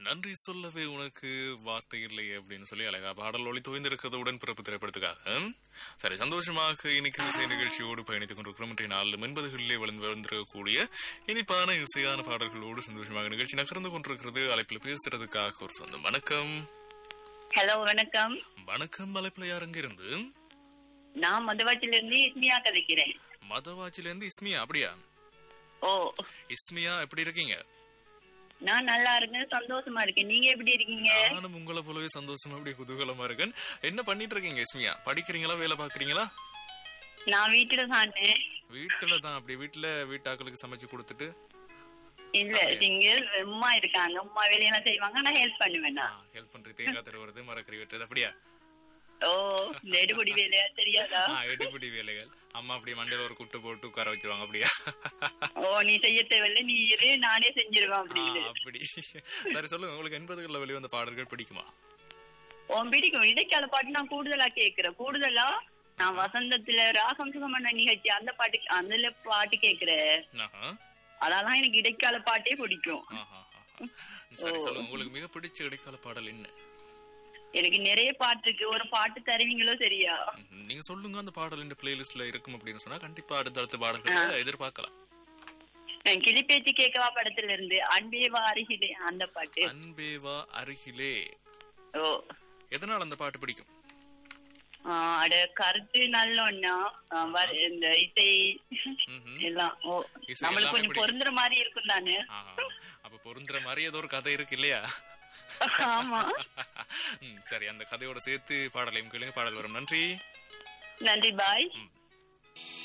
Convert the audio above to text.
நன்றி சொல்லவே உனக்கு வார்த்தை இல்லை அப்படின்னு சொல்லி அழகா பாடல் ஒளி தோய்ந்திருக்கிறது உடன்பிறப்பு திரைப்படத்துக்காக சரி சந்தோஷமாக இன்னைக்கு இசை நிகழ்ச்சியோடு பயணித்துக் கொண்டிருக்கிறோம் இன்றைய நாலு மென்பதுகளிலே வளர்ந்து வந்திருக்கக்கூடிய இனிப்பான இசையான பாடல்களோடு சந்தோஷமாக நிகழ்ச்சி நகர்ந்து கொண்டிருக்கிறது அழைப்பில் பேசுறதுக்காக ஒரு சொந்தம் வணக்கம் ஹலோ வணக்கம் வணக்கம் அழைப்பில் யாருங்க இருந்து நான் மதுவாச்சில இருந்து இஸ்மியா கதைக்கிறேன் மதவாச்சில இருந்து இஸ்மியா அப்படியா ஓ இஸ்மியா எப்படி இருக்கீங்க நான் நல்லா இருக்கேன் சந்தோஷமா இருக்கேன் நீங்க எப்படி இருக்கீங்க நானும் உங்களை போலவே சந்தோஷமா அப்படியே குதூகலமா இருக்கேன் என்ன பண்ணிட்டு இருக்கீங்க இஸ்மியா படிக்கிறீங்களா வேலை பாக்குறீங்களா நான் வீட்டுல தானேன் வீட்டுல தான் அப்படி வீட்டுல வீட்டாக்களுக்கு சமைச்சு கொடுத்துட்டு இல்ல சிங்கிள் உமா இருக்காங்க உமா வேலையெல்லாம் செய்வாங்க நான் ஹெல்ப் பண்ணுவேன் நான் ஹெல்ப் பண்றது தேங்காய் தருவது மரக்கறி வெட்டுறது அப்படியா ஓ நெடுபடி வேலையா தெரியாதா ஆ, எடுபிடி வேலைகள் அம்மா அப்படியே மண்டையில ஒரு குட்டு போட்டு உட்கார வச்சிருவாங்க அப்படியா ஓ நீ செய்ய தேவையில்ல நீ இரு நானே செஞ்சிருவேன் ஆ, அப்படின்னு அப்படி சரி சொல்லுங்க உங்களுக்கு எண்பதுகளில் வெளிவந்த பாடல்கள் பிடிக்குமா உன் பிடிக்கும் இடைக்கால பாட்டு நான் கூடுதலா கேக்குறேன் கூடுதலா நான் வசந்தத்துல ராகம் சுகமன்ன நிகழ்ச்சி அந்த பாட்டு அதுல பாட்டு கேக்குறேன் ஆஹா, அதெல்லாம் எனக்கு இடைக்கால பாட்டே பிடிக்கும் ஆஹா, ஆஹா. சரி சொல்லுங்க உங்களுக்கு மிக பிடிச்ச இடைக்கால பாடல் என்ன எனக்கு நிறைய பாட்டு இருக்கு ஒரு பாட்டு தருவீங்களோ சரியா ம்ஹும். நீங்க சொல்லுங்க அந்த பாடல் இந்த பிளேலிஸ்ட்ல இருக்கும் அப்படின்னு சொன்னா கண்டிப்பா அடுத்தடுத்த பாடல்களை எதிர்பார்க்கலாம் நான் கிளிப்பேச்சு கேட்கவா படத்துல இருந்து அன்பே வாரிகிலே அந்த பாட்டு அன்பேவா அருகிலே ஓ எதனால் அந்த பாட்டு பிடிக்கும் ஆஹ் அட கருத்து நல்லொன்னா ஆஹ் வர- இந்த இசை ம்ஹும். எல்லாம் ஓ இசை நம்மளுக்கு எல்லாமே கொஞ்சம் பிடிக்கும். பொருந்துற மாதிரி இருக்கும் தானே ஆஹா. அப்ப பொருந்துற மாதிரி ஏதோ ஒரு கதை இருக்கு இல்லையா ஆமா ம், சரி அந்த கதையோட சேர்த்து பாடலையும் கேளுங்க பாடல் வரும் நன்றி நன்றி பாய் ம்.